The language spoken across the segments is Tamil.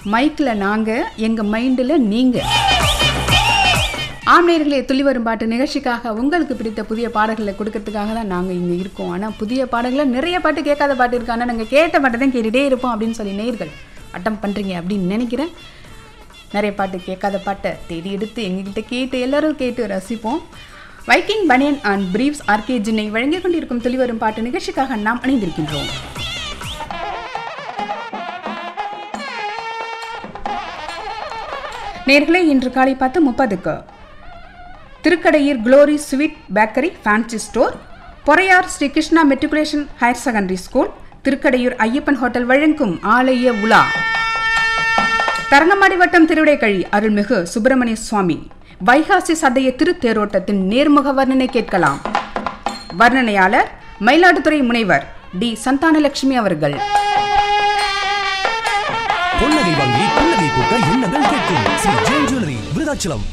மைக்கில் நாங்கள் எங்கள் மைண்டில் நீங்கள் ஆம்நேயர்களே துள்ளி வரும் பாட்டு நிகழ்ச்சிக்காக உங்களுக்கு பிடித்த புதிய பாடல்களை கொடுக்கறதுக்காக தான் நாங்கள் இங்கே இருக்கோம் ஆனால் புதிய பாடல்களை நிறைய பாட்டு கேட்காத பாட்டு இருக்கு ஆனால் நாங்கள் கேட்ட பாட்டை தான் கேட்டுகிட்டே இருப்போம் அப்படின்னு சொல்லி நேயர்கள் அட்டம் பண்ணுறீங்க அப்படின்னு நினைக்கிறேன் நிறைய பாட்டு கேட்காத பாட்டை தேடி எடுத்து எங்ககிட்ட கேட்டு எல்லாரும் கேட்டு ரசிப்போம் வைக்கிங் பனியன் அண்ட் பிரீவ்ஸ் ஆர்கே ஜின்னை வழங்கிக் கொண்டிருக்கும் துளி வரும் பாட்டு நிகழ்ச்சிக்காக நாம் இணைந்திருக்கின்றோம் நேர்களே இன்று காலை பத்து முப்பதுக்கு Thirukkadaiyur glory sweet bakery fancy store Poraiyar Sri Krishna matriculation higher secondary school Thirukkadaiyur Ayyappan hotel வழங்கும் ஆலய உலா தரங்கம்பாடி வட்டம் திருவிடைக்கழி அருள்மிகு சுப்பிரமணிய சுவாமி வைகாசி சதய திருத்தேரோட்டத்தின் நேர்முக வர்ணனை கேட்கலாம் வர்ணனையாளர் மயிலாடுதுறை முனைவர் டி சந்தானலட்சுமி அவர்கள் பொன்னகை வாங்கி புன்னகை பூக்க எண்ணங்கள் கேட்கும் ஸ்ரீ ஜெயின் ஜுவல்லரி விருதாச்சலம்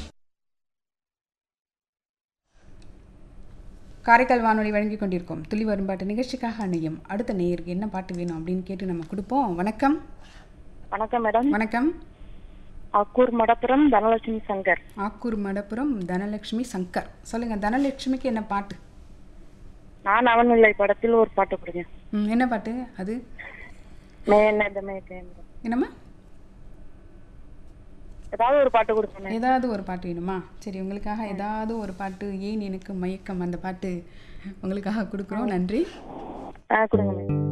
காரைக்கால் வானொலி வழங்கி கொண்டிருக்கோம் துளி வரும் பாட்டு நிகழ்ச்சிக்காக அணையும் அடுத்த நேயருக்கு என்ன பாட்டு வேணும் அப்படின்னு கேட்டு நம்ம கொடுப்போம் வணக்கம் வணக்கம் மேடம் வணக்கம் அக்கூர் மடப்புரம் தனலட்சுமி சங்கர் ஆக்கூர் மடப்புரம் தனலட்சுமி சங்கர் சொல்லுங்க தனலட்சுமிக்கு என்ன பாட்டு நான் அவன் இல்லை படத்தில் ஒரு பாட்டு கொடுங்க ம், என்ன பாட்டு அது மேனதமே கேந்திரம். என்னம்மா ஏதாவது ஒரு பாட்டு கொடுங்க ஏதாவது ஒரு பாட்டு வேணுமா சரி உங்களுக்காக ஏதாவது ஒரு பாட்டு ஏன் எனக்கு மயக்கம் அந்த பாட்டு உங்களுக்காக கொடுக்குறோம் நன்றி ஆ கொடுங்க மேம்